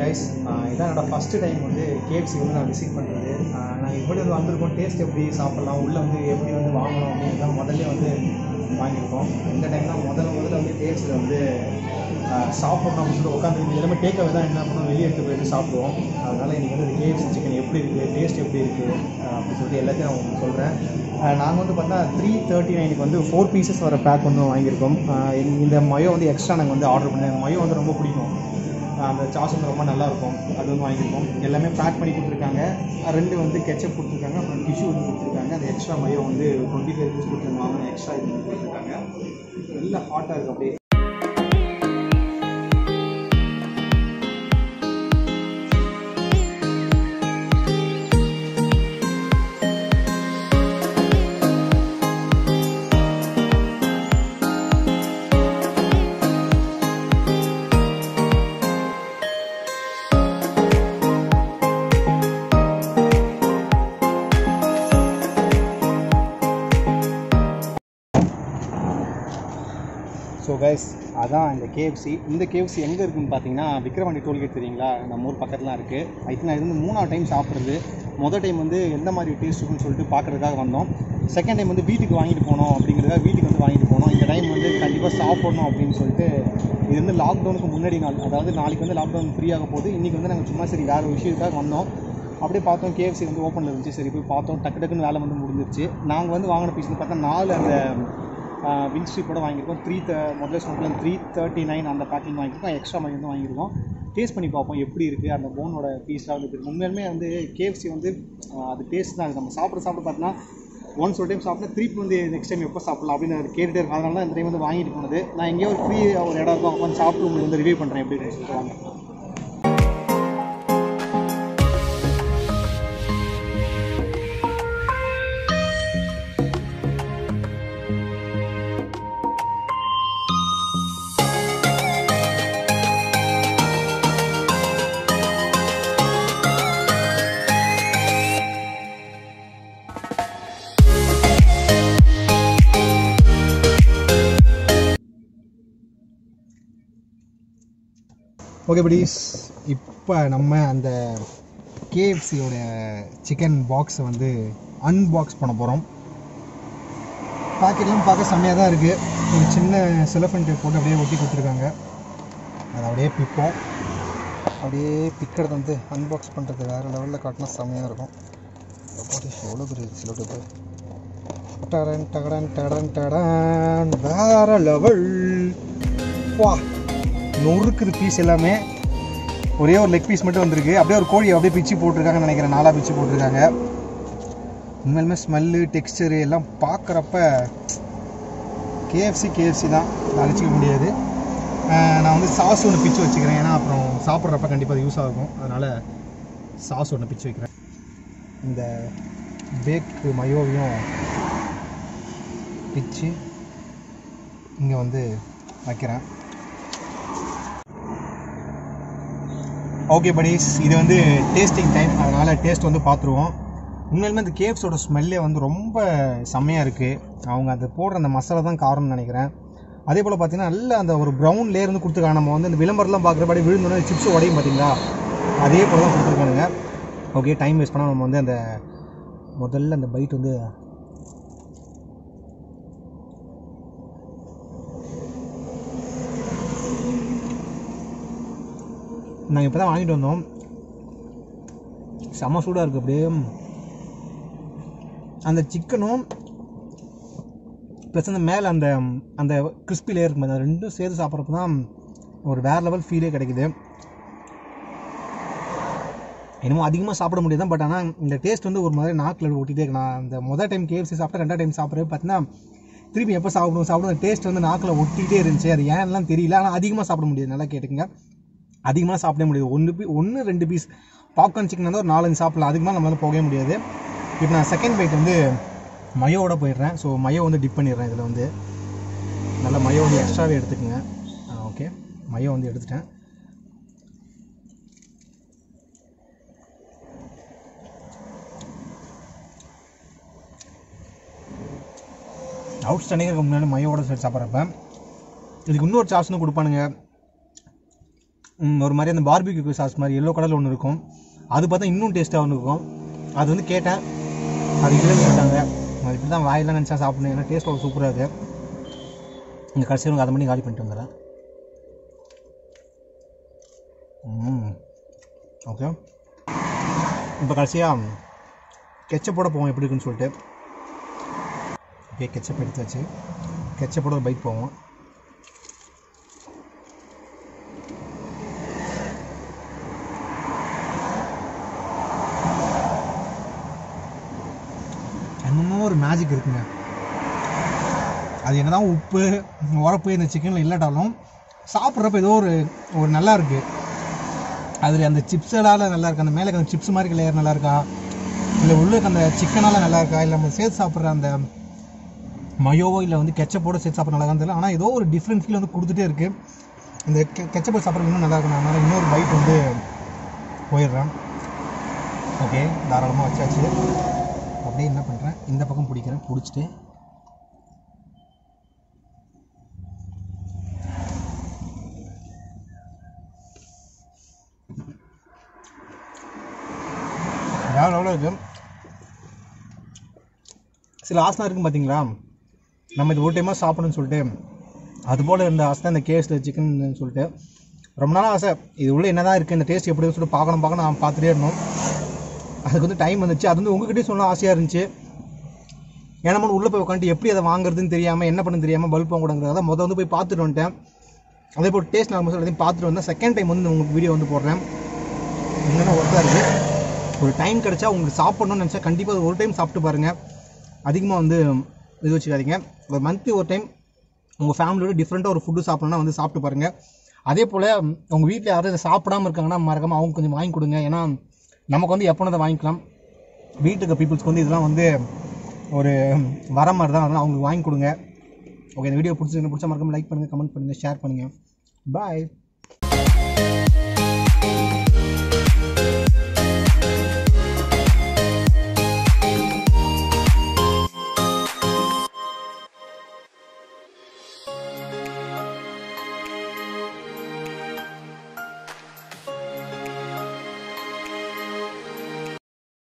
guys இதான் என்னோட first time வந்து கேஎஃப்சி வந்து நான் விசிட் பண்ணுறது நாங்கள் இப்படி வந்து வந்திருக்கோம் டேஸ்ட் எப்படி சாப்பிட்லாம் உள்ளே வந்து எப்படி வந்து வாங்கணும் அப்படின்னு தான் முதல்ல வந்து வாங்கியிருக்கோம் இந்த டைம் தான் முதல்ல முதல்ல வந்து கேஎஃப்சியில் வந்து ஆஹ், சாப்பிடணும் அப்படின்னு சொல்லிட்டு உட்காந்து எல்லாமே டேக்அவே தான் என்ன பண்ணுவோம் வெளியே எடுத்து போயிட்டு சாப்பிடுவோம் அதனால் இன்றைக்கி வந்து கேஎஃப்சி சிக்கன் எப்படி இருக்குது டேஸ்ட் எப்படி இருக்குது அப்படின்னு சொல்லிட்டு எல்லாத்தையும் நான் உங்களுக்கு சொல்கிறேன் நாங்கள் வந்து பார்த்தா த்ரீ தேர்ட்டி நைனுக்கு வந்து ஃபோர் பீசஸ் வர பேக் வந்து வாங்கியிருக்கோம் ஆஹ் இந்த- இந்த மயோ வந்து எக்ஸ்ட்ரா நாங்கள் வந்து ஆர்டர் பண்ணேன் மயோ வந்து ரொம்ப பிடிக்கும் ஆஹ் அந்த சாஸ் வந்து ரொம்ப நல்லா இருக்கும் அது வந்து வாங்கியிருக்கோம் எல்லாமே பேக் பண்ணி கொடுத்துருக்காங்க ஆஹ் ரெண்டு வந்து கெச்சப் கொடுத்துருக்காங்க அப்புறம் டிஷ்யூ வந்து கொடுத்துருக்காங்க அந்த எக்ஸ்ட்ரா மயோ வந்து டுவெண்ட்டி ஃபைவ் ருபீஸ் கொடுத்துருக்காங்க எக்ஸ்ட்ரா இது வந்து கொடுத்துருக்காங்க எல்லாம் ஹாட்டாக இருக்குது அப்படியே ஸோ கைஸ் அதான் இந்த கேஎஃப்சி இந்த கேஎஃப்சி எங்கே இருக்குன்னு பார்த்தீங்கன்னா விக்ரவாண்டி டோல்கேட் தெரியுங்களா நம்ம ஊர் பக்கத்தில் இருக்குது ஐ திங்க் இது வந்து மூணாவது டைம் சாப்பிட்றது மொதல் டைம் வந்து எந்த மாதிரி டேஸ்ட் இருக்குன்னு சொல்லிட்டு பார்க்குறதுக்காக வந்தோம் செகண்ட் டைம் வந்து வீட்டுக்கு வாங்கிட்டு போனோம் அப்படிங்கிறதுக்காக வீட்டுக்கு வந்து வாங்கிட்டு போனோம் இந்த டைம் வந்து கண்டிப்பாக சாப்பிடணும் அப்படின்னு சொல்லிட்டு இது வந்து லாக்டவுனுக்கு முன்னாடி நாள் அதாவது நாளைக்கு வந்து லாக்டவுன் ஃப்ரீ ஆக போகுது இன்றைக்கி வந்து நாங்கள் சும்மா சரி வேறு விஷயத்துக்காக வந்தோம் அப்படியே பார்த்தோம் கேஎஃப்சி வந்து ஓப்பனில் இருந்துச்சு சரி போய் பார்த்தோம் டக்கு டக்குன்னு வேலை வந்து முடிஞ்சிருச்சு நாங்கள் வந்து வாங்கின பீஸ் வந்து பார்த்தா நாலு அந்த வின் ஸ்ட்ரீப்போட வாங்கியிருக்கோம் த்ரீ த முதல்ல சொன்னதுல த்ரீ தேர்ட்டி நைன் அந்த பேக்கிங் வாங்கியிருக்கோம் எக்ஸ்ட்ரா மணி வந்து வாங்கியிருக்கோம் டேஸ்ட் பண்ணி பார்ப்போம் எப்படி இருக்குது அந்த போனோட பீஸாக வந்து உண்மையாலுமே வந்து கேஎஃப்சி வந்து ஆஹ், அது டேஸ்ட் தான் அது நம்ம சாப்பிட சாப்பிட பார்த்தீங்கன்னா ஒன்ஸ் ஒரு டைம் சாப்பிட்டா திருப்பி வந்து நெக்ஸ்ட் டைம் எப்போ சாப்பிடலாம் அப்படின்னு அது கேட்டுட்டே இருக்கும் அதனால தான் இந்த டைம் வந்து வாங்கிட்டு போனது நான் எங்கேயோ ஒரு ஃப்ரீ ஒரு இடம் இருக்கும் உட்காந்து சாப்பிட்டு உங்களுக்கு வந்து ரிவ்யூ பண்ணுறேன் எப்படி சொல்லிட்டு வாங்க ஓகே buddies இப்போ நம்ம அந்த கேஎஃப்சியோட சிக்கன் பாக்ஸை வந்து அன்பாக்ஸ் பண்ண போகிறோம் பாக்கெட்லாம் பார்க்க செம்மையாக தான் இருக்குது ஒரு சின்ன செலஃபன் டேப் போட்டு அப்படியே ஒட்டி கொடுத்துருக்காங்க அதை அப்படியே பிப்போம் அப்படியே பிக்கிறது வந்து அன்பாக்ஸ் பண்ணுறது வேறு லெவலில் காட்டினா செம்மையாக இருக்கும் போட்டு எவ்வளோ பெரிய சில டேப்பு டடன் டடன் டடன் டடன் வேற லெவல் வா நொறுக்குது பீஸ் எல்லாமே ஒரே ஒரு லெக் பீஸ் மட்டும் வந்திருக்கு அப்படியே ஒரு கோழி அப்படியே பிச்சு போட்டிருக்காங்கன்னு நினைக்கிறேன் நாலாக பிச்சு போட்டிருக்காங்க உண்மையிலுமே ஸ்மெல்லு டெக்ஸ்டரு எல்லாம் பார்க்குறப்ப கேஎஃப்சி கேஎஃப்சி தான் அழைச்சிக்க முடியாது அஹ் நான் வந்து சாஸ் ஒன்று பிச்சு வச்சுக்கிறேன் ஏன்னா அப்புறம் சாப்பிட்றப்ப கண்டிப்பாக அது யூஸ் ஆகும் அதனால் சாஸ் ஒன்று பிச்சு வைக்கிறேன் இந்த பேக் மயோவையும் பிச்சு இங்கே வந்து வைக்கிறேன் ஓகே buddies இது வந்து டேஸ்டிங் டைம் அதனால் டேஸ்ட் வந்து பார்த்துருவோம் உண்மையிலுமே இந்த கேப்ஸோட ஸ்மெல்லே வந்து ரொம்ப செம்மையாக இருக்குது அவங்க அது போடுற அந்த மசாலா தான் காரணம்னு நினைக்கிறேன் அதே போல் பார்த்தீங்கன்னா நல்ல அந்த ஒரு ப்ரௌன் லேயர் வந்து கொடுத்துருக்காங்க நம்ம வந்து இந்த விளம்பரம்லாம் பார்க்குறபடி விழுந்தோடனே சிப்ஸ் உடையும் பார்த்தீங்களா அதே போல் தான் கொடுத்துருக்கானுங்க ஓகே டைம் வேஸ்ட் பண்ணால் நம்ம வந்து அந்த முதல்ல அந்த பைட் வந்து நாங்கள் இப்போ தான் வாங்கிட்டு வந்தோம் செம்ம சூடாக இருக்குது அப்படியே அந்த சிக்கனும் ப்ளஸ் அந்த மேலே அந்த அந்த கிறிஸ்பி லேயர் இருக்கும் அந்த ரெண்டும் சேர்த்து சாப்பிட்றப்ப தான் ஒரு வேறு லெவல் ஃபீலே கிடைக்குது என்னமோ அதிகமாக சாப்பிட முடியாது பட் ஆனால் இந்த டேஸ்ட் வந்து ஒரு மாதிரி நாக்கில் ஒட்டிகிட்டே இருக்கு நான் இந்த முதல் டைம் கேஎஃப்சி சாப்பிட்டா ரெண்டாவது டைம் சாப்பிட்றது பார்த்தீங்கன்னா திருப்பி எப்போ சாப்பிடுவோம் சாப்பிடும் அந்த டேஸ்ட் வந்து நாக்கில் ஒட்டிகிட்டே இருந்துச்சு அது ஏன்லாம் தெரியல ஆனால் அதிகமாக சாப்பிட முடியாது நல்லா கேட்டுங்க அதிகமாக சாப்பிட முடியாது ஒன்று பீ ஒன்று ரெண்டு பீஸ் பாப்கார்ன் சிக்கன் வந்து ஒரு நாலஞ்சு சாப்பிடலாம் அதுக்கு மேலே நம்மளால போகவே முடியாது இப்போ நான் செகண்ட் பைட் வந்து மயோவோட போயிடுறேன் ஸோ மயோ வந்து டிப் பண்ணிடுறேன் இதில் வந்து நல்லா மயோ வந்து எக்ஸ்ட்ராவே எடுத்துக்கோங்க ஓகே மயோ வந்து எடுத்துட்டேன் அவுட் ஸ்டாண்டிங்காக இருக்க முன்னாடி மையோட சேர்த்து சாப்பிட்றப்ப இதுக்கு இன்னொரு சாஸ்னு கொடுப்பானுங்க ம், ஒரு மாதிரி அந்த பார்பிக்யூ சாஸ் மாதிரி எல்லோ கலரில் ஒன்று இருக்கும் அது பார்த்தா இன்னும் டேஸ்ட்டாக ஒன்று இருக்கும் அது வந்து கேட்டேன் அது இல்லைன்னு சொல்லிட்டாங்க அது இப்படி தான் வாயெல்லாம் நினச்சா சாப்பிடணும் ஏன்னா டேஸ்ட் அவ்வளோ சூப்பராக இருக்குது இந்த கடைசியில் உனக்கு அதை பண்ணி காலி பண்ணிட்டு வந்துடுறேன் ம் ஓகே இப்போ கடைசியாக கெச்சப்போட போவோம் எப்படி இருக்குன்னு சொல்லிட்டு ஓகே கெச்சப் எடுத்தாச்சு கெச்சப்போட ஒரு பைக் போவோம் என்னமோ ஒரு மேஜிக் இருக்குங்க அது என்னதான் உப்பு உரப்பு இந்த சிக்கனில் இல்லாட்டாலும் சாப்பிட்றப்ப ஏதோ ஒரு ஒரு நல்லா இருக்கு அதில் அந்த சிப்ஸடால் நல்லா இருக்கு அந்த மேலே அந்த சிப்ஸ் மாதிரி லேயர் நல்லா இருக்கா இல்லை உள்ளுக்கு அந்த சிக்கனால் நல்லா இருக்கா இல்லை நம்ம சேர்த்து சாப்பிட்ற அந்த மயோவோ இல்லை வந்து கெச்சப்போட சேர்த்து சாப்பிட்ற நல்லா தெரியல ஆனால் ஏதோ ஒரு டிஃப்ரெண்ட் ஃபீல் வந்து கொடுத்துட்டே இருக்குது இந்த கெ கெச்சப்போட சாப்பிட்றது இன்னும் நல்லா இருக்கும் அதனால் இன்னொரு பைட் வந்து போயிடுறேன் ஓகே தாராளமாக வச்சாச்சு அப்படியே என்ன பண்ணுறேன் இந்த பக்கம் பிடிக்கிறேன் பிடிச்சிட்டு வேறு எவ்வளோ இருக்கு சில ஆசனம் இருக்கும் பார்த்தீங்களா நம்ம இது ஒரு டைமாக சாப்பிடணும்னு சொல்லிட்டு அதுபோல் இருந்த ஆசை தான் இந்த கேஸில் சிக்கன் சொல்லிட்டு ரொம்ப நாளாக ஆசை இது உள்ள என்ன தான் இருக்குது இந்த டேஸ்ட் எப்படி இருக்குன்னு சொல்லிட்டு பார்க்கணும் பார்க்கணும் நான் பார்த்துட்டே இருந்தோம் அதுக்கு வந்து டைம் வந்துச்சு அது வந்து உங்ககிட்டயும் சொல்ல ஆசையாக இருந்துச்சு ஏன்னா நம்ம உள்ளே போய் உட்காந்துட்டு எப்படி அதை வாங்குறதுன்னு தெரியாமல் என்ன பண்ணு தெரியாமல் பல்ப் வாங்கக்கூடாங்கிறத மொதல் வந்து போய் பார்த்துட்டு வந்துட்டேன் அதே போல் டேஸ்ட் நான் எல்லாத்தையும் பார்த்துட்டு வந்தேன் செகண்ட் டைம் வந்து உங்களுக்கு வீடியோ வந்து போடுறேன் என்னென்ன ஒர்க்காக இருக்குது ஒரு டைம் கிடைச்சா உங்களுக்கு சாப்பிடணும்னு நினச்சா கண்டிப்பாக ஒரு டைம் சாப்பிட்டு பாருங்கள் அதிகமாக வந்து இது வச்சுக்காதீங்க ஒரு மந்த்லி ஒரு டைம் உங்கள் ஃபேமிலியோட டிஃப்ரெண்ட்டாக ஒரு ஃபுட்டு சாப்பிடணும்னா வந்து சாப்பிட்டு பாருங்கள் அதே போல் உங்கள் வீட்டில் யாரும் இதை சாப்பிடாம இருக்காங்கன்னா மறக்காமல் அவங்க கொஞ்சம் வாங்கி கொடுங்க ஏன்னா நமக்கு வந்து எப்போ அதை வாங்கிக்கலாம் வீட்டுக்கு பீப்புள்ஸ்க்கு வந்து இதெல்லாம் வந்து ஒரு வர மாதிரி தான் அதனால் அவங்களுக்கு வாங்கி கொடுங்க ஓகே இந்த வீடியோ பிடிச்சிருக்கு பிடிச்ச மறக்காம லைக் பண்ணுங்கள் கமெண்ட் பண்ணுங்கள் ஷேர் பண்ணுங்கள் பாய்